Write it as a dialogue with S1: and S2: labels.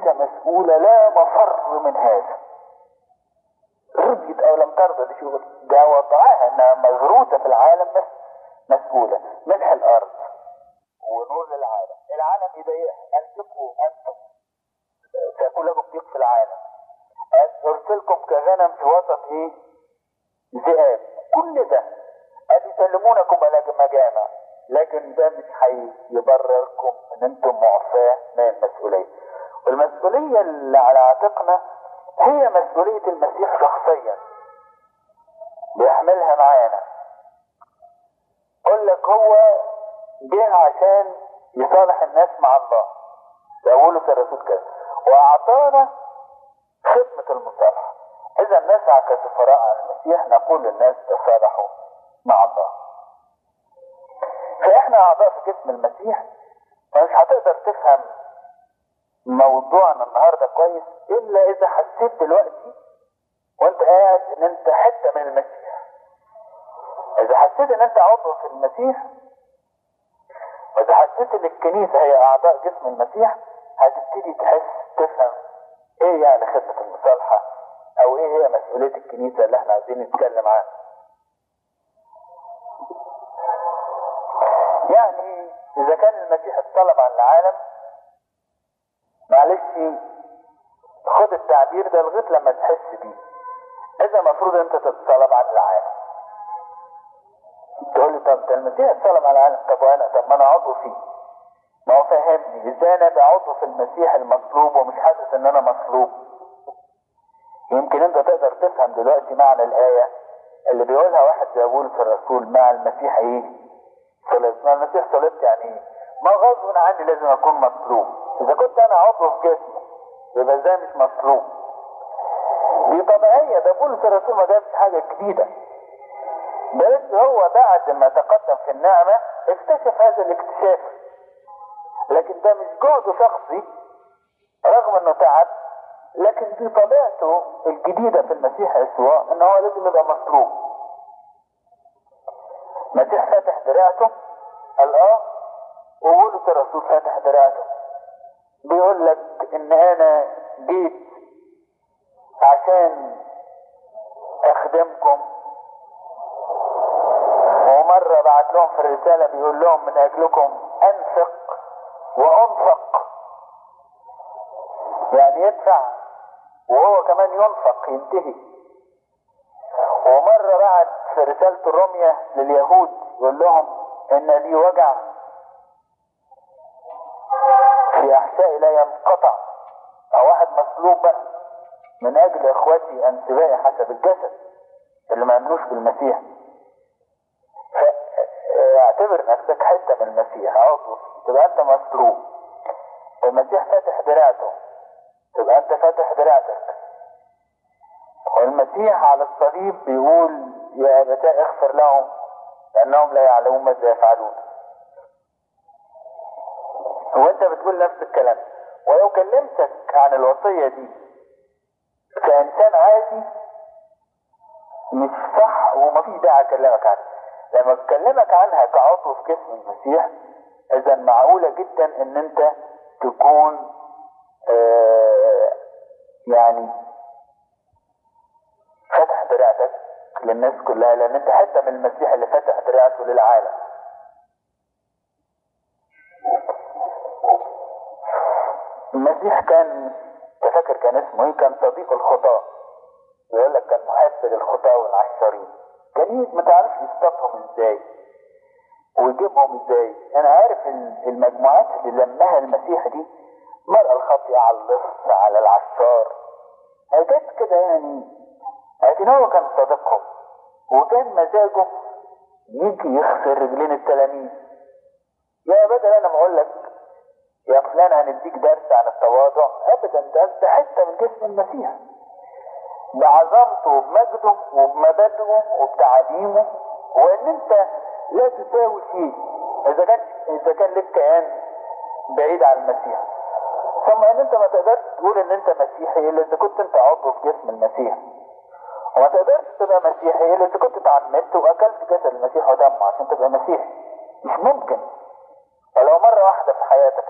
S1: كنيسة مسؤولة لا مفر من هذا رضيت او لم ترضى دي شغل ده وضعها انها مغروسة في العالم بس مسؤولة ملح الارض ونور العالم العالم يضيقها انفقوا انتم تكون لكم ضيق في العالم ارسلكم كغنم في وسط ايه ذئاب كل ده قال يسلمونكم على مجامع لكن ده مش هيبرركم ان انتم معفاة من المسؤولية والمسؤولية اللي على عاتقنا هي مسؤولية المسيح شخصيا بيحملها معانا يقول لك هو جه عشان يصالح الناس مع الله ده أولس الرسول كده وأعطانا خدمة المصالحة إذا نسعى كسفراء عن المسيح نقول للناس تصالحوا مع الله فإحنا أعضاء في جسم المسيح فمش هتقدر تفهم موضوعنا النهاردة كويس إلا إذا حسيت دلوقتي وأنت قاعد إن أنت حتة من المسيح إذا حسيت إن أنت عضو في المسيح وإذا حسيت إن الكنيسة هي أعضاء جسم المسيح هتبتدي تحس تفهم إيه يعني خدمة المصالحة أو إيه هي مسؤولية الكنيسة اللي إحنا عايزين نتكلم عنها. يعني إذا كان المسيح اتطلب عن العالم معلش خد التعبير ده لغايه لما تحس بيه اذا المفروض انت تتصلب عن العالم تقول لي طب ده المسيح اتصلب على العالم طب وانا طب ما انا عضو فيه ما هو فهمني ازاي انا ابقى عضو في المسيح المصلوب ومش حاسس ان انا مصلوب يمكن انت تقدر تفهم دلوقتي معنى الايه اللي بيقولها واحد زي بولس الرسول مع المسيح ايه صلبت مع المسيح صلبت يعني ايه ما غصب عني لازم اكون مصلوب اذا كنت انا عضو في جسمي يبقى ازاي مش مصلوب دي طبيعية ده بولس الرسول ما جابش حاجة جديدة ده لسه هو بعد ما تقدم في النعمة اكتشف هذا الاكتشاف لكن ده مش جهد شخصي رغم انه تعب لكن دي طبيعته الجديدة في المسيح يسوع ان هو لازم يبقى مصلوب المسيح فاتح دراعته قال اه وبولس الرسول فاتح دراعته بيقول لك ان انا جيت عشان اخدمكم ومرة بعت لهم في الرسالة بيقول لهم من اجلكم انفق وانفق يعني يدفع وهو كمان ينفق ينتهي ومرة بعت في رسالة الرمية لليهود يقول لهم ان لي وجع في احشائي لا ينقطع او واحد مصلوب بقى من اجل اخوتي انسبائي حسب الجسد اللي ما امنوش بالمسيح فاعتبر نفسك حته من المسيح عضو تبقى انت مصلوب المسيح فاتح دراعته تبقى انت فاتح دراعتك والمسيح على الصليب بيقول يا ابتاء اغفر لهم لانهم لا يعلمون ماذا يفعلون وانت بتقول نفس الكلام ولو كلمتك عن الوصية دي كإنسان عادي مش صح ومفيش داعي أكلمك عنها لما أكلمك عنها كعضو في جسم المسيح إذا معقولة جدا إن أنت تكون آه يعني فتح دراعتك للناس كلها لأن أنت حتة من المسيح اللي فتح دراعته للعالم المسيح كان تفكر كان اسمه ايه كان صديق الخطاة يقول لك كان محب للخطاة والعشارين كان ما تعرفش يصطفهم ازاي ويجيبهم ازاي انا عارف المجموعات اللي لمها المسيح دي مرأة الخاطئة على اللص على العشار جت كده يعني لكن هو كان صديقهم وكان مزاجه يجي يخسر رجلين التلاميذ يا بدل انا ما اقول لك يا فلان هنديك درس عن التواضع ابدا ده انت حته من جسم المسيح بعظمته وبمجده وبمبادئه وبتعاليمه وان انت لا تساوي شيء اذا كان اذا كان لك كيان بعيد عن المسيح ثم ان انت ما تقدرش تقول ان انت مسيحي الا اذا كنت انت عضو في جسم المسيح وما تقدرش تبقى مسيحي الا اذا كنت اتعمدت واكلت جسد المسيح ودمه عشان تبقى مسيحي مش ممكن ولو مرة واحدة في حياتك